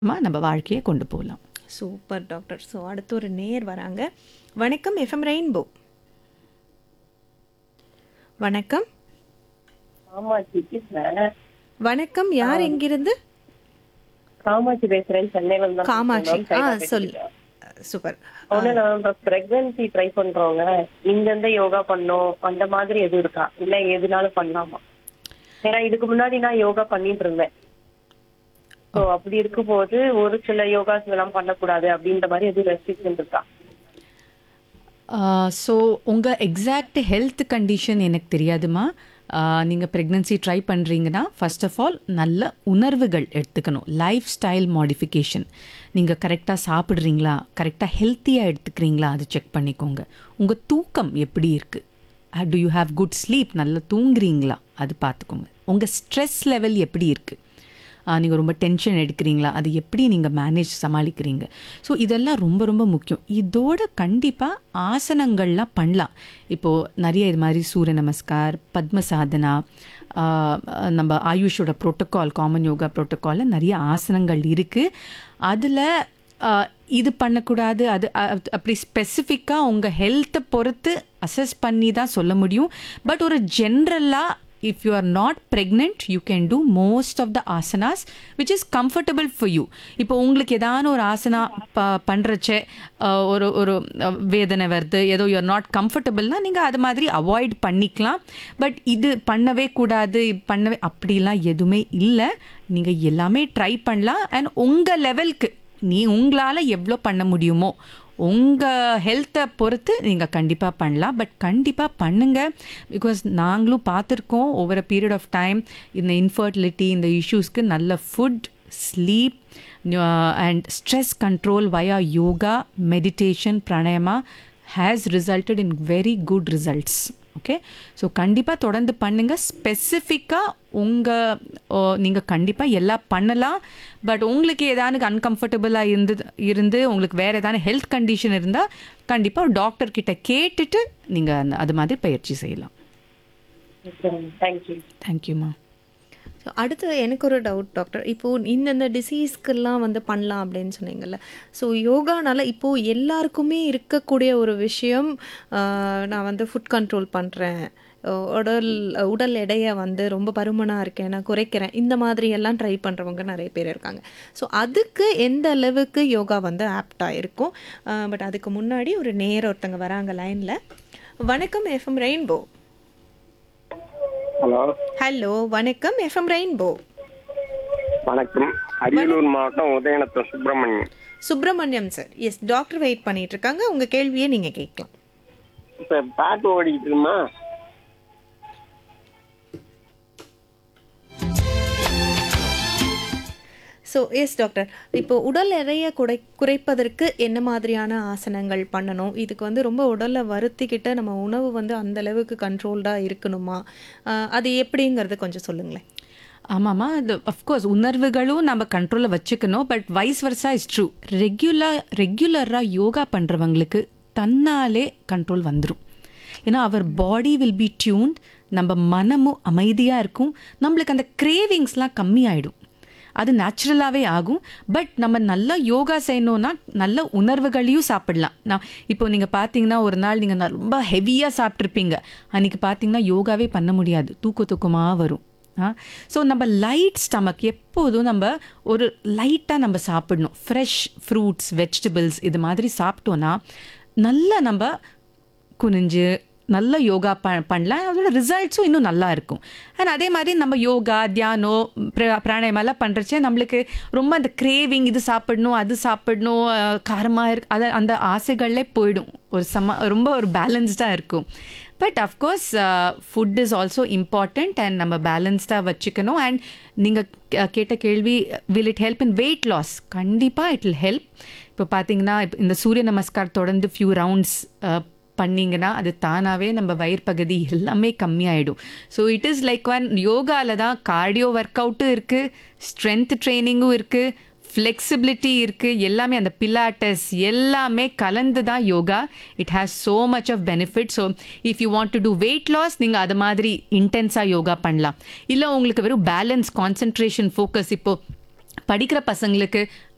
மா நம்ம வாழ்க்கையை கொண்டு போகலாம் சூப்பர் டாக்டர் ஸோ அடுத்து ஒரு நேர் வராங்க வணக்கம் எஃப்எம் ரெயின்போ வணக்கம் காமாட்சி பேசுறேன் வணக்கம் யார் எங்கிருந்து காமாட்சி பேசுறேன் சென்னையில இருந்து தான் காமாட்சி பேசுறேன். ஆ சைதா சொல் பேசுறேன். சூப்பர் ஒண்ணு நம்ம பிரெக்னன்சி ட்ரை பண்றவங்க இங்கிருந்து யோகா பண்ணோம் அந்த மாதிரி எதுவும் இருக்கா இல்ல எதுனாலும் பண்ணலாமா ஏன்னா இதுக்கு முன்னாடி நான் யோகா பண்ணிட்டு இருந்தேன் சோ அப்படி இருக்கும்போது ஒரு சில யோகாஸ் எல்லாம் பண்ணக்கூடாது அப்படின்ற மாதிரி எதுவும் ரெஸ்ட்ரிக்ஷன் இருக்கா ஸோ உங்கள் எக்ஸாக்ட் ஹெல்த் கண்டிஷன் எனக்கு தெரியாதுமா நீங்கள் ப்ரெக்னன்சி ட்ரை பண்ணுறீங்கன்னா ஃபர்ஸ்ட் ஆஃப் ஆல் நல்ல உணர்வுகள் எடுத்துக்கணும் லைஃப் ஸ்டைல் மாடிஃபிகேஷன் நீங்கள் கரெக்டாக சாப்பிட்றீங்களா கரெக்டாக ஹெல்த்தியாக எடுத்துக்கிறீங்களா அது செக் பண்ணிக்கோங்க உங்கள் தூக்கம் எப்படி இருக்குது do you have good sleep நல்லா தூங்குறீங்களா அது பார்த்துக்கோங்க உங்கள் ஸ்ட்ரெஸ் லெவல் எப்படி இருக்குது நீங்கள் ரொம்ப டென்ஷன் எடுக்கிறீங்களா அது எப்படி நீங்கள் மேனேஜ் சமாளிக்கிறீங்க ஸோ இதெல்லாம் ரொம்ப ரொம்ப முக்கியம் இதோட கண்டிப்பாக ஆசனங்கள்லாம் பண்ணலாம் இப்போது நிறைய இது மாதிரி சூரிய நமஸ்கார் பத்ம சாதனா ஆஹ், நம்ம ஆயுஷோட ப்ரோட்டோகால் காமன் யோகா ப்ரோட்டோகாலில் நிறைய ஆசனங்கள் இருக்குது அதில் இது பண்ணக்கூடாது அது அ- அப்படி ஸ்பெசிஃபிக்காக உங்கள் ஹெல்த்தை பொறுத்து அசஸ் பண்ணி தான் சொல்ல முடியும் பட் ஒரு ஜென்ரலாக if you are not pregnant you can do most of the asanas which is comfortable for you இப்போ உங்களுக்கு ஏதான ஒரு ஆசனா ப பண்ணுறச்ச ஒரு ஒரு அஹ், வேதனை வருது ஏதோ யூ ஆர் நாட் கம்ஃபர்டபுள்னா நீங்கள் அது மாதிரி அவாய்ட் பண்ணிக்கலாம் பட் இது பண்ணவே கூடாது இது பண்ணவே அப்படிலாம் எதுவுமே இல்லை நீங்கள் எல்லாமே ட்ரை பண்ணலாம் அண்ட் உங்கள் லெவலுக்கு நீ உங்களால் எவ்வளோ பண்ண முடியுமோ உங்கள் ஹெல்த்தை பொறுத்து நீங்கள் கண்டிப்பாக பண்ணலாம் பட் கண்டிப்பாக பண்ணுங்கள் பிகாஸ் நாங்களும் பார்த்துருக்கோம் over a period of time இந்த இன்ஃபர்டிலிட்டி இந்த இஷ்யூஸ்க்கு நல்ல food sleep and stress control via yoga meditation pranayama has resulted in very good results okay so கண்டிப்பாக தொடர்ந்து பண்ணுங்கள் ஸ்பெசிஃபிக்காக உங்கள் நீங்கள் கண்டிப்பாக எல்லாம் பண்ணலாம் பட் உங்களுக்கு ஏதாவது அன்கம்ஃபர்டபுளாக இருந்து இருந்து உங்களுக்கு வேறு ஏதாவது ஹெல்த் கண்டிஷன் இருந்தால் கண்டிப்பாக டாக்டர் கிட்ட கேட்டுட்டு நீங்கள் அது மாதிரி பயிற்சி செய்யலாம் தேங்க்யூ தேங்க்யூம்மா ஸோ அடுத்து எனக்கு ஒரு டவுட் டாக்டர் இப்போது இந்தந்த டிசீஸ்க்கெல்லாம் வந்து பண்ணலாம் அப்படின்னு சொன்னீங்கல்ல ஸோ யோகானால இப்போது எல்லாருக்குமே இருக்கக்கூடிய ஒரு விஷயம் ஆஹ், நான் வந்து ஃபுட் கண்ட்ரோல் பண்ணுறேன் உடல் உடல் எடையை வந்து ரொம்ப பருமனாக இருக்கேன் நான் குறைக்கிறேன் இந்த மாதிரி எல்லாம் ட்ரை பண்ணுறவங்க நிறைய பேர் இருக்காங்க ஸோ அதுக்கு எந்த அளவுக்கு யோகா வந்து ஆப்டாக இருக்கும் பட் அதுக்கு முன்னாடி ஒரு நேர ஒருத்தங்க வராங்க லைனில் வணக்கம் எஃப்எம் ரெயின்போ ஹலோ ஹலோ வணக்கம் எஃப்எம் ரெயின்போ வணக்கம் அரியலூர் மாவட்டம் Udayanatham Subramaniam Subramaniam sir yes doctor wait பண்ணிட்டு இருக்காங்க உங்க கேள்வியை நீங்க கேட்கலாம் இப்ப பாட்டு ஓடிக்கிட்டு இருக்குமா ஸோ எஸ் டாக்டர் இப்போ உடல் எடையை குறை குறைப்பதற்கு என்ன மாதிரியான ஆசனங்கள் பண்ணணும் இதுக்கு வந்து ரொம்ப உடலை வருத்திக்கிட்ட நம்ம உணவு வந்து அந்த அளவுக்கு கண்ட்ரோல்டாக இருக்கணுமா ஆஹ் அது எப்படிங்கிறது கொஞ்சம் சொல்லுங்களேன் ஆமாம்மா அது அஃப்கோர்ஸ் உணர்வுகளும் நம்ம கண்ட்ரோலில் வச்சுக்கணும் but vice versa is true regular ரெகுலராக யோகா பண்ணுறவங்களுக்கு தன்னாலே கண்ட்ரோல் வந்துடும் ஏன்னா our body will be tuned நம்ம மனமும் அமைதியாக இருக்கும் நம்மளுக்கு அந்த கிரேவிங்ஸ்லாம் கம்மியாயிடும் அது நேச்சுரலாகவே ஆகும் பட் நம்ம நல்லா யோகா செய்யணும்னா நல்ல உணர்வுகளையும் சாப்பிடலாம் நான் இப்போ நீங்கள் பார்த்தீங்கன்னா ஒரு நாள் நீங்கள் ரொம்ப ஹெவியாக சாப்பிட்ருப்பீங்க அன்றைக்கி பார்த்தீங்கன்னா யோகாவே பண்ண முடியாது தூக்க தூக்கமாக வரும் ஸோ நம்ம லைட் ஸ்டமக் எப்போதும் நம்ம ஒரு லைட்டாக நம்ம சாப்பிடணும் ஃப்ரெஷ் ஃப்ரூட்ஸ் வெஜிடபிள்ஸ் இது மாதிரி சாப்பிட்டோன்னா நல்லா நம்ம குனிஞ்சு நல்ல யோகா ப பண்ணலாம் அதோட ரிசல்ட்ஸும் இன்னும் நல்லா இருக்கும் அண்ட் அதே மாதிரி நம்ம யோகா தியானம் பிர- பிராணாயமெல்லாம் பண்ணுறச்சே நம்மளுக்கு ரொம்ப அந்த கிரேவிங் இது சாப்பிடணும் அது சாப்பிடணும் காரமாக இருக்கு அது அந்த ஆசைகள்லே போயிடும் ஒரு சம ரொம்ப ஒரு பேலன்ஸ்டாக இருக்கும் but of course food is also important and நம்ம பேலன்ஸ்டாக வச்சுக்கணும் அண்ட் நீங்கள் கேட்ட கேள்வி will it help in weight loss கண்டிப்பாக இட் வில் ஹெல்ப் இப்போ பார்த்தீங்கன்னா இப்போ இந்த சூரிய நமஸ்கார் தொடர்ந்து ஃபியூ ரவுண்ட்ஸ் பண்ணிங்கன்னா அது தானாகவே நம்ம வயிறு பகுதி எல்லாமே கம்மியாயிடும் so it is like one யோகாவில் தான் கார்டியோ ஒர்க் அவுட்டும் இருக்குது ஸ்ட்ரென்த் ட்ரைனிங்கும் இருக்குது ஃப்ளெக்சிபிலிட்டி இருக்குது எல்லாமே அந்த பிலாட்டஸ் எல்லாமே கலந்து தான் yoga it has so much of benefit so if you want to do weight loss நீங்கள் அது மாதிரி இன்டென்ஸாக யோகா பண்ணலாம் இல்லை உங்களுக்கு வெறும் பேலன்ஸ் கான்சென்ட்ரேஷன் ஃபோக்கஸ் இப்போது படிக்கிற பசங்களுக்கு